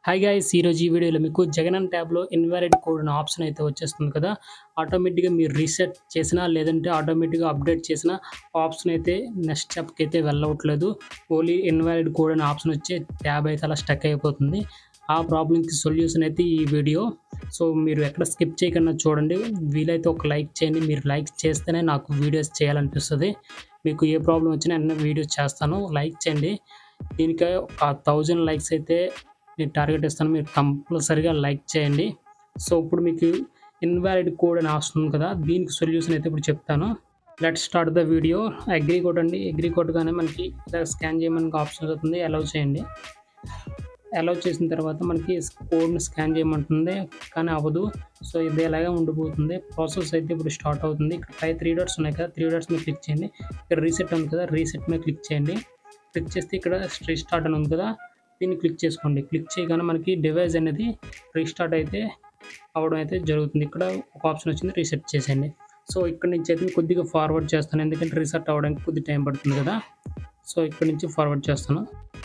hi guys ఈరోజు ఈ వీడియోలో మీకు జగనన్ ట్యాబ్లో ఇన్వాలిడ్ కోడ్ అనే ఆప్షన్ అయితే వచ్చేస్తుంది కదా ఆటోమేటిక్గా మీరు రీసెట్ చేసినా లేదంటే ఆటోమేటిక్గా అప్డేట్ చేసిన ఆప్షన్ అయితే నెక్స్ట్ స్టెప్కి అయితే వెళ్ళవట్లేదు ఓన్లీ ఇన్వాలిడ్ కోడ్ అనే ఆప్షన్ వచ్చి ట్యాబ్ అయితే అలా స్టక్ అయిపోతుంది ఆ ప్రాబ్లంకి సొల్యూషన్ అయితే ఈ వీడియో సో మీరు ఎక్కడ స్కిప్ చేయకుండా చూడండి వీలైతే ఒక లైక్ చేయండి మీరు లైక్ చేస్తేనే నాకు వీడియోస్ చేయాలనిపిస్తుంది మీకు ఏ ప్రాబ్లం వచ్చినా వెంటనే వీడియోస్ చేస్తాను లైక్ చేయండి దీనికి ఒక థౌజండ్ లైక్స్ అయితే నేను టార్గెట్ ఇస్తాను మీరు కంపల్సరీగా లైక్ చేయండి సో ఇప్పుడు మీకు ఇన్వాలిడ్ కోడ్ అని వస్తుంది కదా దీనికి సొల్యూషన్ అయితే ఇప్పుడు చెప్తాను let start the video agree code అండి అగ్రి కోడ్ కానీ మనకి ఇలా స్కాన్ చేయమని ఆప్షన్ అవుతుంది అలౌ చేయండి అలౌ చేసిన తర్వాత మనకి కోడ్ని స్కాన్ చేయమంటుంది కానీ అవ్వదు సో ఇది ఎలాగే ఉండిపోతుంది ప్రాసెస్ అయితే ఇప్పుడు స్టార్ట్ అవుతుంది ఇక్కడ పై త్రీ డాట్స్ ఉన్నాయి కదా త్రీ డాట్స్ మీద క్లిక్ చేయండి ఇక్కడ రీసెట్ ఉంది కదా రీసెట్ మీద క్లిక్ చేయండి క్లిక్ చేస్తే ఇక్కడ రీస్టార్ట్ అని ఉంది కదా దీన్ని క్లిక్ చేసుకోండి క్లిక్ చేయగానే మనకి డివైస్ అనేది రీస్టార్ట్ అయితే అవ్వడం అయితే జరుగుతుంది ఇక్కడ ఒక ఆప్షన్ వచ్చింది రీసెట్ చేసేయండి సో ఇక్కడ నుంచి అయితే కొద్దిగా ఫార్వర్డ్ చేస్తాను ఎందుకంటే రీసెట్ అవ్వడానికి కొద్ది టైం పడుతుంది కదా సో ఇక్కడ నుంచి ఫార్వర్డ్ చేస్తాను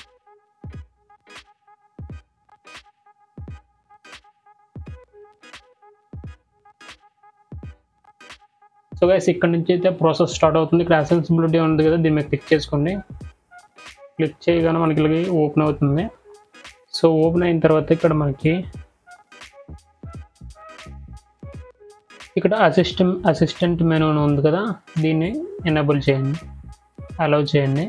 సో గైస్ ఇక్కడ నుంచి అయితే ప్రాసెస్ స్టార్ట్ అవుతుంది ఇక్కడ అసెన్సిబిలిటీ ఉంది కదా దీని మీద క్లిక్ చేసుకోండి క్లిక్ చేయగానే మనకి ఇలాగే ఓపెన్ అవుతుంది సో ఓపెన్ అయిన తర్వాత ఇక్కడ మనకి ఇక్కడ అసిస్టెంట్ అసిస్టెంట్ మెనూ అని ఉంది కదా దీన్ని ఎనేబుల్ చేయండి అలౌ చేయండి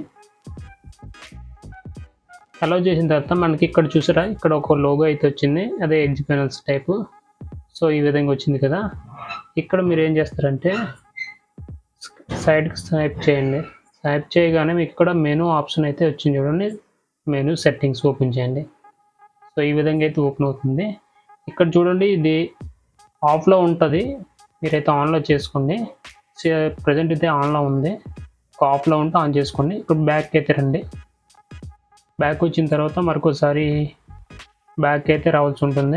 అలౌ చేసిన తర్వాత మనకి ఇక్కడ చూసారా ఇక్కడ ఒక లోగో అయితే వచ్చింది అదే ఎడ్జ్ పెనల్స్ టైపు సో ఈ విధంగా వచ్చింది కదా ఇక్కడ మీరు ఏం చేస్తారంటే సైడ్కి స్వైప్ చేయండి స్వైప్ చేయగానే మీకు ఇక్కడ మెనూ ఆప్షన్ అయితే వచ్చింది చూడండి మెనూ సెట్టింగ్స్ ఓపెన్ చేయండి సో ఈ విధంగా అయితే ఓపెన్ అవుతుంది ఇక్కడ చూడండి ఇది ఆఫ్లో ఉంటుంది మీరైతే ఆన్లో చేసుకోండి ప్రజెంట్ అయితే ఆన్లో ఉంది ఆఫ్లో ఉంటే ఆన్ చేసుకోండి ఇప్పుడు బ్యాక్ అయితే రండి బ్యాక్ వచ్చిన తర్వాత మరొకసారి బ్యాక్ అయితే రావాల్సి ఉంటుంది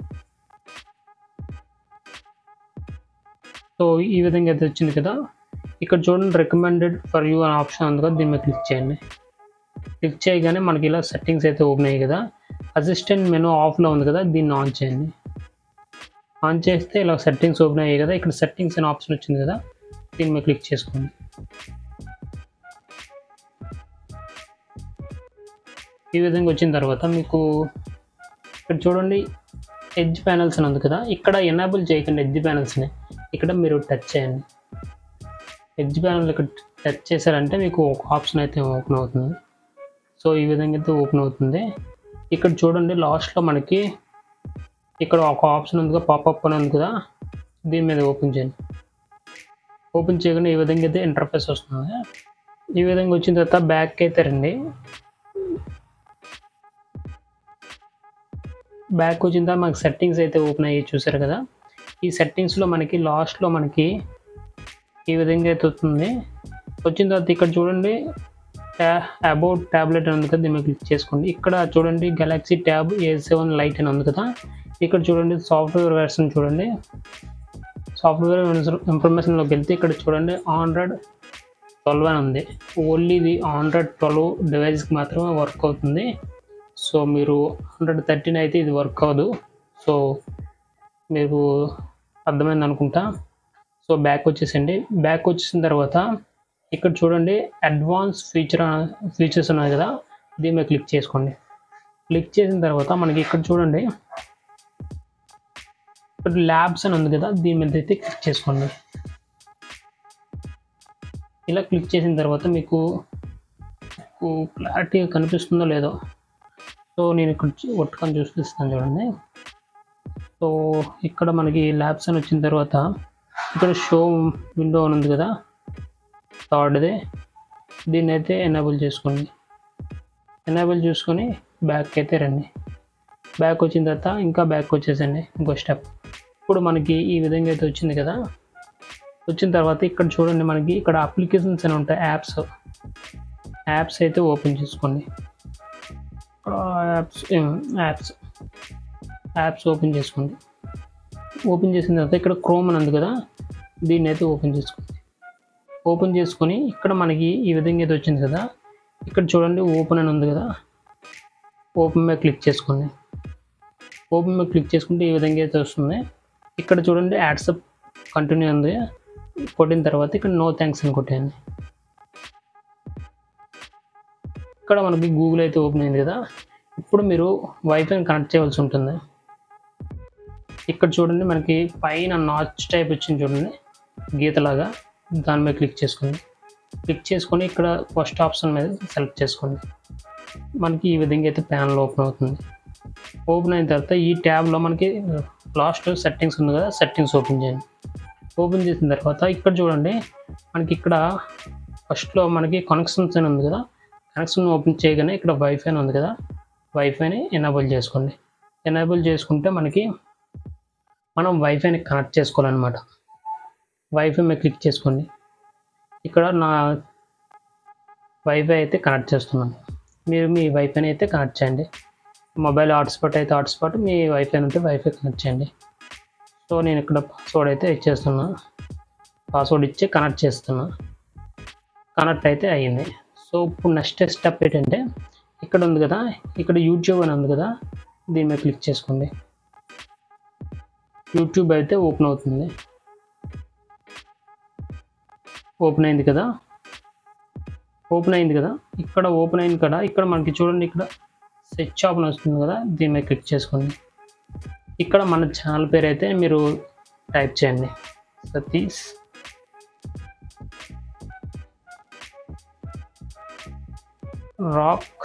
సో ఈ విధంగా అయితే వచ్చింది కదా ఇక్కడ చూడండి రికమెండెడ్ ఫర్ యూ అనే ఆప్షన్ ఉంది కదా దీని మీద క్లిక్ చేయండి క్లిక్ చేయగానే మనకి ఇలా సెట్టింగ్స్ అయితే ఓపెన్ అయ్యాయి కదా అసిస్టెంట్ మెనూ ఆఫ్లో ఉంది కదా దీన్ని ఆన్ చేయండి ఆన్ చేస్తే ఇలా సెట్టింగ్స్ ఓపెన్ అయ్యాయి కదా ఇక్కడ సెట్టింగ్స్ అనే ఆప్షన్ వచ్చింది కదా దీని మీద క్లిక్ చేసుకోండి ఈ విధంగా వచ్చిన తర్వాత మీకు ఇక్కడ చూడండి ఎడ్జ్ ప్యానల్స్ అని ఉంది కదా ఇక్కడ ఎనాబుల్ చేయకండి ఎడ్జ్ ప్యానల్స్ని ఇక్కడ మీరు టచ్ చేయండి ఎడ్జ్ ప్యానల్ ఇక్కడ టచ్ చేశారంటే మీకు ఒక ఆప్షన్ అయితే ఓపెన్ అవుతుంది సో ఈ విధంగా అయితే ఓపెన్ అవుతుంది ఇక్కడ చూడండి లాస్ట్లో మనకి ఇక్కడ ఒక ఆప్షన్ ఉంది కదా పాపప్ అని ఉంది కదా దీని మీద ఓపెన్ చేయండి ఓపెన్ చేయగానే ఈ విధంగా అయితే ఇంటర్ఫేస్ వస్తుంది ఈ విధంగా వచ్చిన తర్వాత బ్యాక్ అయితే రండి బ్యాక్ వచ్చిన తర్వాత మనకి సెట్టింగ్స్ అయితే ఓపెన్ అయ్యి చూసారు కదా ఈ సెట్టింగ్స్లో మనకి లాస్ట్లో మనకి ఈ విధంగా అయితే వస్తుంది వచ్చిన తర్వాత ఇక్కడ చూడండి అబౌట్ ట్యాబ్లెట్ అని ఉంది కదా దీన్ని క్లిక్ చేసుకోండి ఇక్కడ చూడండి Galaxy Tab A seven Lite అని ఉంది కదా ఇక్కడ చూడండి సాఫ్ట్వేర్ వెర్షన్ చూడండి సాఫ్ట్వేర్ ఇన్ఫర్మేషన్లోకి వెళ్తే ఇక్కడ చూడండి ఆండ్రాయిడ్ ట్వెల్వ్ అని ఉంది ఓన్లీ ఇది ఆండ్రాయిడ్ ట్వెల్వ్ డివైస్కి మాత్రమే వర్క్ అవుతుంది సో మీరు హండ్రెడ్ థర్టీన్ అయితే ఇది వర్క్ అవ్వదు సో మీకు అర్థమైంది అనుకుంటా సో బ్యాక్ వచ్చేసండి బ్యాక్ వచ్చేసిన తర్వాత ఇక్కడ చూడండి అడ్వాన్స్ ఫీచర్ ఫీచర్స్ ఉన్నాయి కదా దీని మీద క్లిక్ చేసుకోండి క్లిక్ చేసిన తర్వాత మనకి ఇక్కడ చూడండి ఇక్కడ ల్యాబ్స్ అని ఉంది కదా దీని మీద అయితే క్లిక్ చేసుకోండి ఇలా క్లిక్ చేసిన తర్వాత మీకు క్లారిటీగా కనిపిస్తుందో లేదో సో నేను ఇక్కడ ఒట్టుకొని చూపిస్తాను చూడండి సో ఇక్కడ మనకి ల్యాబ్స్ అని వచ్చిన తర్వాత ఇక్కడ షో విండో అని ఉంది కదా థర్డ్ది దీన్ని అయితే ఎనేబుల్ చేసుకోండి ఎనేబుల్ చూసుకొని బ్యాక్ అయితే రండి బ్యాక్ వచ్చిన తర్వాత ఇంకా బ్యాక్ వచ్చేసండి ఇంకో స్టెప్ ఇప్పుడు మనకి ఈ విధంగా అయితే వచ్చింది కదా వచ్చిన తర్వాత ఇక్కడ చూడండి మనకి ఇక్కడ అప్లికేషన్స్ అని ఉంటాయి యాప్స్ యాప్స్ అయితే ఓపెన్ చేసుకోండి యాప్స్ యాప్స్ యాప్స్ ఓపెన్ చేసుకోండి ఓపెన్ చేసిన తర్వాత ఇక్కడ క్రోమ్ అని ఉంది కదా దీన్ని అయితే ఓపెన్ చేసుకోండి ఓపెన్ చేసుకొని ఇక్కడ మనకి ఈ విధంగా అయితే వచ్చింది కదా ఇక్కడ చూడండి ఓపెన్ అని ఉంది కదా ఓపెన్ మీద క్లిక్ చేసుకోండి ఓపెన్ మీద క్లిక్ చేసుకుంటే ఈ విధంగా అయితే వస్తుంది ఇక్కడ చూడండి యాడ్సప్ కంటిన్యూ ఉంది కొట్టిన తర్వాత ఇక్కడ నో థ్యాంక్స్ అని కొట్టేయండి ఇక్కడ మనకి గూగుల్ అయితే ఓపెన్ అయింది కదా ఇప్పుడు మీరు వైఫైని కనెక్ట్ చేయవలసి ఉంటుంది ఇక్కడ చూడండి మనకి పైన నాచ్ టైప్ వచ్చింది చూడండి గీతలాగా దాని మీద క్లిక్ చేసుకోండి క్లిక్ చేసుకొని ఇక్కడ ఫస్ట్ ఆప్షన్ మీద సెలెక్ట్ చేసుకోండి మనకి ఈ విధంగా అయితే ప్యానల్ ఓపెన్ అవుతుంది ఓపెన్ అయిన తర్వాత ఈ ట్యాబ్లో మనకి లాస్ట్ సెట్టింగ్స్ ఉంది కదా సెట్టింగ్స్ ఓపెన్ చేయండి ఓపెన్ చేసిన తర్వాత ఇక్కడ చూడండి మనకి ఇక్కడ ఫస్ట్లో మనకి కనెక్షన్స్ అని ఉంది కదా కనెక్షన్ ఓపెన్ చేయగానే ఇక్కడ వైఫై అని ఉంది కదా వైఫైని ఎనేబుల్ చేసుకోండి ఎనేబుల్ చేసుకుంటే మనకి మనం వైఫైని కనెక్ట్ చేసుకోవాలన్నమాట వైఫై మీద క్లిక్ చేసుకోండి ఇక్కడ నా వైఫై అయితే కనెక్ట్ చేస్తున్నాను మీరు మీ వైఫైని అయితే కనెక్ట్ చేయండి మొబైల్ హాట్స్పాట్ అయితే హాట్స్పాట్ మీ వైఫై ఉంటే వైఫై కనెక్ట్ చేయండి సో నేను ఇక్కడ పాస్వర్డ్ అయితే ఇచ్చేస్తున్నా పాస్వర్డ్ ఇచ్చి కనెక్ట్ చేస్తున్నా కనెక్ట్ అయితే అయ్యింది సో ఇప్పుడు నెక్స్ట్ స్టెప్ ఏంటంటే ఇక్కడ ఉంది కదా ఇక్కడ యూట్యూబ్ అని ఉంది కదా దీని మీద క్లిక్ చేసుకోండి యూట్యూబ్ అయితే ఓపెన్ అవుతుంది ఓపెన్ అయింది కదా ఓపెన్ అయింది కదా ఇక్కడ ఓపెన్ అయింది కదా ఇక్కడ మనకి చూడండి ఇక్కడ సెర్చ్ ఆప్షన్ వస్తుంది కదా దీని మీద క్లిక్ చేసుకోండి ఇక్కడ మన ఛానల్ పేరు అయితే మీరు టైప్ చేయండి సతీష్ రాక్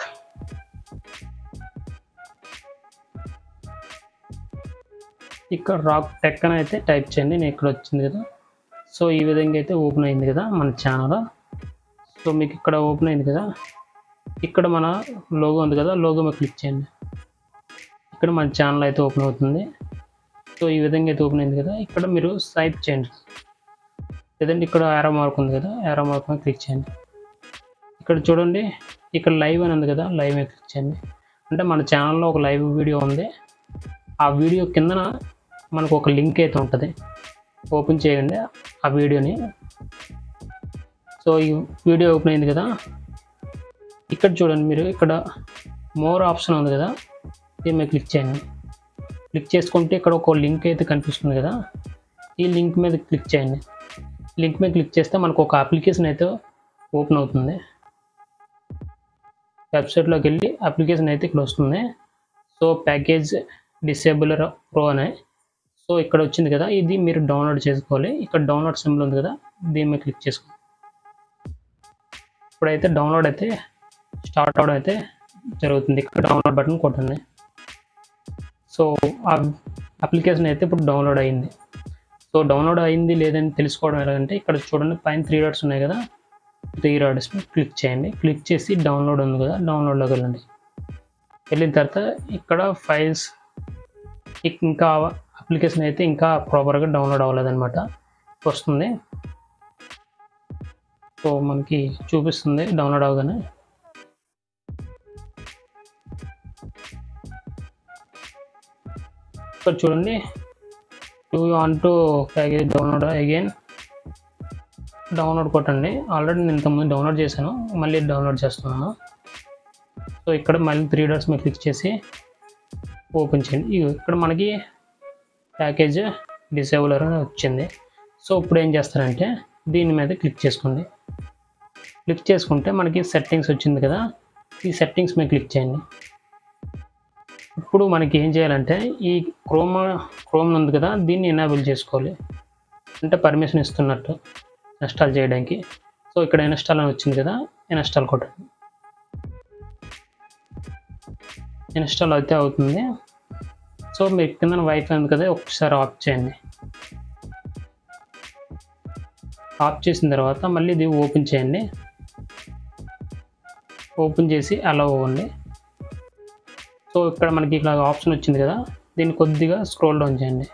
ఇక్కడ రాక్ టెక్ అని అయితే టైప్ చేయండి నేను ఇక్కడ వచ్చింది కదా సో ఈ విధంగా అయితే ఓపెన్ అయింది కదా మన ఛానల్ సో మీకు ఇక్కడ ఓపెన్ అయింది కదా ఇక్కడ మన లోగో ఉంది కదా లోగో మీద క్లిక్ చేయండి ఇక్కడ మన ఛానల్ అయితే ఓపెన్ అవుతుంది సో ఈ విధంగా అయితే ఓపెన్ అయింది కదా ఇక్కడ మీరు స్వైప్ చేయండి లేదంటే ఇక్కడ యారో మార్క్ ఉంది కదా యారో మార్క్ మీద క్లిక్ చేయండి ఇక్కడ చూడండి ఇక్కడ లైవ్ అని ఉంది కదా లైవ్ మీద క్లిక్ చేయండి అంటే మన ఛానల్లో ఒక లైవ్ వీడియో ఉంది ఆ వీడియో కిందన మనకు ఒక లింక్ అయితే ఉంటుంది ఓపెన్ చేయండి ఆ వీడియోని సో ఈ వీడియో ఓపెన్ అయింది కదా ఇక్కడ చూడండి మీరు ఇక్కడ మోర్ ఆప్షన్ ఉంది కదా దీని మీద క్లిక్ చేయండి క్లిక్ చేసుకుంటే ఇక్కడ ఒక లింక్ అయితే కనిపిస్తుంది కదా ఈ లింక్ మీద క్లిక్ చేయండి లింక్ మీద క్లిక్ చేస్తే మనకు ఒక అప్లికేషన్ అయితే ఓపెన్ అవుతుంది వెబ్సైట్లోకి వెళ్ళి అప్లికేషన్ అయితే ఇక్కడ వస్తుంది సో ప్యాకేజ్ డిసేబులర్ ప్రో అనే సో ఇక్కడ వచ్చింది కదా ఇది మీరు డౌన్లోడ్ చేసుకోవాలి ఇక్కడ డౌన్లోడ్ సింబల్ ఉంది కదా దీని మీద క్లిక్ చేసుకోండి ఇప్పుడైతే డౌన్లోడ్ అయితే స్టార్ట్ అవడం అయితే జరుగుతుంది ఇక్కడ డౌన్లోడ్ బటన్ కొట్టండి సో ఆ అప్లికేషన్ అయితే ఇప్పుడు డౌన్లోడ్ అయింది సో డౌన్లోడ్ అయింది లేదని తెలుసుకోవడం ఎలాగంటే ఇక్కడ చూడండి పైన త్రీ డాట్స్ ఉన్నాయి కదా త్రీ డాట్స్ క్లిక్ చేయండి క్లిక్ చేసి డౌన్లోడ్ ఉంది కదా డౌన్లోడ్లోకి వెళ్ళండి వెళ్ళిన తర్వాత ఇక్కడ ఫైల్స్ ఇంకా అప్లికేషన్ అయితే ఇంకా ప్రాపర్గా డౌన్లోడ్ అవ్వలేదన్నమాట వస్తుంది సో మనకి చూపిస్తుంది డౌన్లోడ్ అవగానే ఇక్కడ చూడండి you want to package download again download కొట్టండి ఆల్రెడీ నేను ఇంతకుముందు డౌన్లోడ్ చేశాను మళ్ళీ డౌన్లోడ్ చేస్తున్నాను సో ఇక్కడ మళ్ళీ త్రీ డాట్స్ మీద క్లిక్ చేసి ఓపెన్ చేయండి ఇగో ఇక్కడ మనకి ప్యాకేజ్ డిసేబులర్ అని వచ్చింది సో ఇప్పుడు ఏం చేస్తారంటే దీని మీద క్లిక్ చేసుకోండి క్లిక్ చేసుకుంటే మనకి సెట్టింగ్స్ వచ్చింది కదా ఈ సెట్టింగ్స్ మీద క్లిక్ చేయండి ఇప్పుడు మనకి ఏం చేయాలంటే ఈ క్రోమ్ క్రోమ్ ఉంది కదా దీన్ని ఎనేబుల్ చేసుకోవాలి అంటే పర్మిషన్ ఇస్తున్నట్టు ఇన్స్టాల్ చేయడానికి సో ఇక్కడ ఇన్స్టాల్ అని వచ్చింది కదా ఇన్స్టాల్ కొట్టండి ఇన్స్టాల్ అయితే అవుతుంది సో మీరు కింద వైఫై ఉంది కదా ఒకసారి ఆఫ్ చేయండి ఆఫ్ చేసిన తర్వాత మళ్ళీ ఇది ఓపెన్ చేయండి ఓపెన్ చేసి అలా అవ్వండి సో ఇక్కడ మనకి ఇక్కడ ఆప్షన్ వచ్చింది కదా దీన్ని కొద్దిగా స్క్రోల్ డౌన్ చేయండి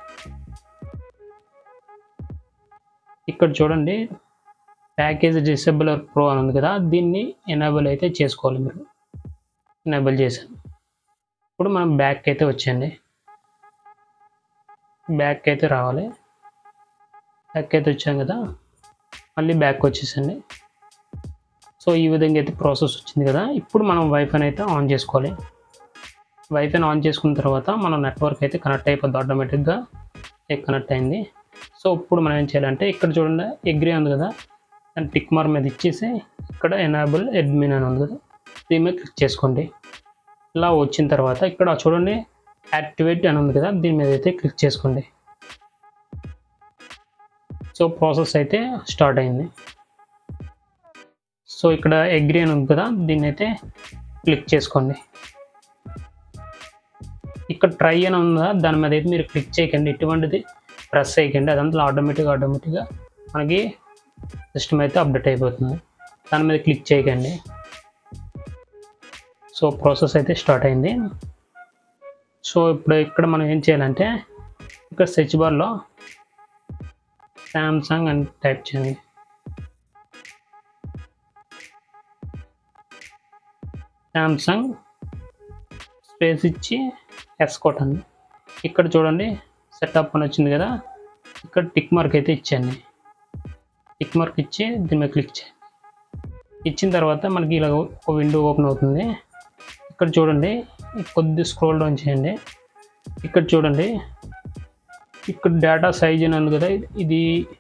ఇక్కడ చూడండి ప్యాకేజ్ డిసేబులర్ ప్రో అని ఉంది కదా దీన్ని ఎనేబుల్ అయితే చేసుకోవాలి మీరు ఎనేబుల్ చేశాను ఇప్పుడు మనం బ్యాక్ అయితే వచ్చేయండి బ్యాక్ అయితే రావాలి బ్యాక్ అయితే వచ్చాం కదా మళ్ళీ బ్యాక్ వచ్చేసండి సో ఈ విధంగా అయితే ప్రాసెస్ వచ్చింది కదా ఇప్పుడు మనం వైఫైని అయితే ఆన్ చేసుకోవాలి వైఫైని ఆన్ చేసుకున్న తర్వాత మన నెట్వర్క్ అయితే కనెక్ట్ అయిపోద్ది ఆటోమేటిక్గా కనెక్ట్ అయింది సో ఇప్పుడు మనం ఏం చేయాలంటే ఇక్కడ చూడండి అగ్రీ ఉంది కదా దాని టిక్ మార్ మీద ఇచ్చేసి ఇక్కడ ఎనాబుల్ అడ్మిన్ అని ఉంది కదా దీని మీద క్లిక్ చేసుకోండి ఇలా వచ్చిన తర్వాత ఇక్కడ చూడండి యాక్టివేట్ అని ఉంది కదా దీని మీద అయితే క్లిక్ చేసుకోండి సో ప్రాసెస్ అయితే స్టార్ట్ అయింది సో ఇక్కడ అగ్రీ అని ఉంది కదా దీన్ని అయితే క్లిక్ చేసుకోండి ఇక్కడ ట్రై అని ఉందా దాని మీద అయితే మీరు క్లిక్ చేయకండి ఎటువంటిది ప్రెస్ చేయకండి అదంతా ఆటోమేటిక్గా ఆటోమేటిక్గా మనకి సిస్టమ్ అయితే అప్డేట్ అయిపోతుంది దాని మీద క్లిక్ చేయకండి సో ప్రాసెస్ అయితే స్టార్ట్ అయింది సో ఇప్పుడు ఇక్కడ మనం ఏం చేయాలంటే ఇక్కడ సెర్చ్ బార్లో శాంసంగ్ అని టైప్ చేయండి శాంసంగ్ స్పేస్ ఇచ్చి ఎస్ కొట్టండి ఇక్కడ చూడండి సెటప్ అని వచ్చింది కదా ఇక్కడ టిక్ మార్క్ అయితే ఇచ్చాను టిక్ మార్క్ ఇచ్చి దీని మీద క్లిక్ చేయండి ఇచ్చిన తర్వాత మనకి ఇలా ఒక విండో ఓపెన్ అవుతుంది ఇక్కడ చూడండి కొద్ది స్క్రోల్ డౌన్ చేయండి ఇక్కడ చూడండి ఇక్కడ డేటా సైజ్ అని ఉంది కదా ఇది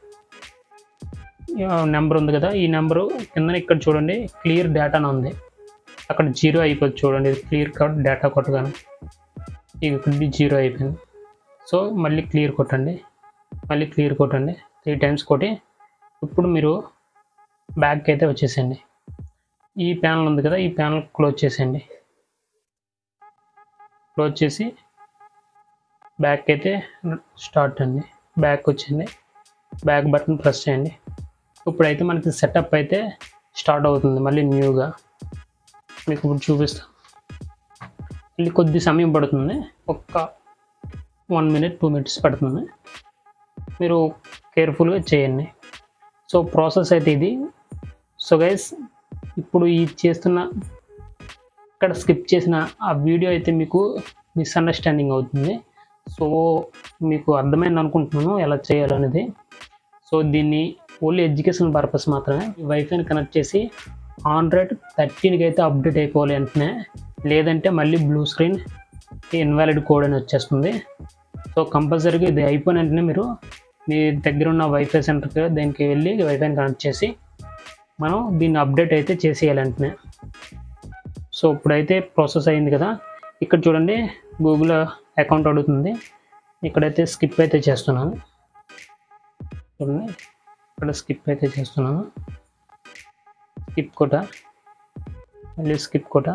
నెంబర్ ఉంది కదా ఈ నెంబరు కింద ఇక్కడ చూడండి క్లియర్ డేటా అని ఉంది అక్కడ జీరో అయిపోతుంది చూడండి ఇది క్లియర్ కట్ డేటా కొట్టగానే ఇది ఇక్కడ జీరో అయిపోయింది సో మళ్ళీ క్లియర్ కొట్టండి మళ్ళీ క్లియర్ కొట్టండి త్రీ టైమ్స్ కొట్టి ఇప్పుడు మీరు బ్యాక్ అయితే వచ్చేసేయండి ఈ ప్యానల్ ఉంది కదా ఈ ప్యానల్ క్లోజ్ చేసేయండి క్లోజ్ చేసి బ్యాక్ అయితే స్టార్ట్ అండి బ్యాక్ వచ్చింది బ్యాక్ బటన్ ప్రెస్ చేయండి ఇప్పుడైతే మనకి సెటప్ అయితే స్టార్ట్ అవుతుంది మళ్ళీ న్యూగా మీకు ఇప్పుడు చూపిస్తాను మళ్ళీ కొద్ది సమయం పడుతుంది ఒక్క వన్ మినిట్ టూ మినిట్స్ పడుతుంది మీరు కేర్ఫుల్గా చేయండి సో ప్రాసెస్ అయితే ఇది సో గైస్ ఇప్పుడు ఈ చేస్తున్న ఇక్కడ స్కిప్ చేసిన ఆ వీడియో అయితే మీకు మిస్అండర్స్టాండింగ్ అవుతుంది సో మీకు అర్థమైంది అనుకుంటున్నాను ఎలా చేయాలనేది సో దీన్ని ఓన్లీ ఎడ్యుకేషన్ పర్పస్ మాత్రమే వైఫైని కనెక్ట్ చేసి ఆండ్రాయిడ్ థర్టీన్కి అయితే అప్డేట్ అయిపోవాలి వెంటనే లేదంటే మళ్ళీ బ్లూ స్క్రీన్ ఇన్వాలిడ్ కోడ్ అని వచ్చేస్తుంది సో కంపల్సరీగా ఇది అయిపోయిన వెంటనే మీరు మీ దగ్గర ఉన్న వైఫై సెంటర్కి దీనికి వెళ్ళి వైఫైని కనెక్ట్ చేసి మనం దీన్ని అప్డేట్ అయితే చేసేయాలి వెంటనే సో ఇప్పుడైతే ప్రాసెస్ అయింది కదా ఇక్కడ చూడండి గూగుల్ అకౌంట్ అడుగుతుంది ఇక్కడైతే స్కిప్ అయితే చేస్తున్నాను చూడండి ఇక్కడ స్కిప్ అయితే చేస్తున్నాను స్కిప్ కొట మళ్ళీ స్కిప్ కొట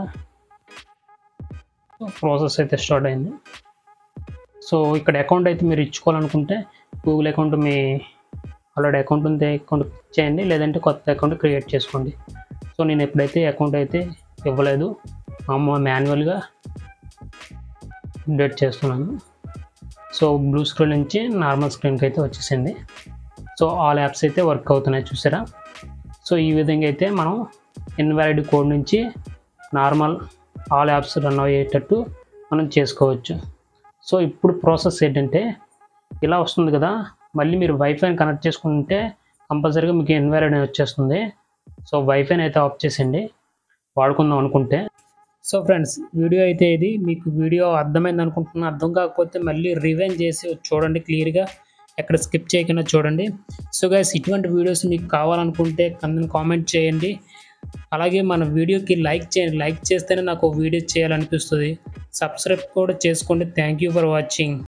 ప్రాసెస్ అయితే స్టార్ట్ అయింది సో ఇక్కడ అకౌంట్ అయితే మీరు ఇచ్చుకోవాలనుకుంటే గూగుల్ అకౌంట్ మీ ఆల్రెడీ అకౌంట్ ఉంటే అకౌంట్ చేయండి లేదంటే కొత్త అకౌంట్ క్రియేట్ చేసుకోండి సో నేను ఎప్పుడైతే అకౌంట్ అయితే ఇవ్వలేదు మా మాన్యువల్గా అప్డేట్ చేస్తున్నాను సో బ్లూ స్క్రీన్ నుంచి నార్మల్ స్క్రీన్కి అయితే వచ్చేసింది సో ఆల్ యాప్స్ అయితే వర్క్ అవుతున్నాయి చూసారా సో ఈ విధంగా అయితే మనం ఇన్వాలిడ్ కోడ్ నుంచి నార్మల్ ఆల్ యాప్స్ రన్ అయ్యేటట్టు మనం చేసుకోవచ్చు సో ఇప్పుడు ప్రాసెస్ ఏంటంటే ఇలా వస్తుంది కదా మళ్ళీ మీరు వైఫైని కనెక్ట్ చేసుకుంటే కంపల్సరీగా మీకు ఇన్వాలిడ్ అని వచ్చేస్తుంది సో వైఫైని అయితే ఆఫ్ చేసేయండి వాడుకుందాం అనుకుంటే సో ఫ్రెండ్స్ వీడియో అయితే ఇది మీకు వీడియో అర్థమైంది అనుకుంటున్నాను అర్థం కాకపోతే మళ్ళీ రివైన్ చేసి చూడండి క్లియర్గా ఎక్కడ స్కిప్ చేయకుండా చూడండి సో గైస్ ఇటువంటి వీడియోస్ మీకు కావాలనుకుంటే కింద కామెంట్ చేయండి అలాగే మన వీడియోకి లైక్ చేయండి లైక్ చేస్తేనే నాకు వీడియో చేయాలనిపిస్తుంది సబ్స్క్రైబ్ కూడా చేసుకోండి థ్యాంక్ యూ ఫర్ వాచింగ్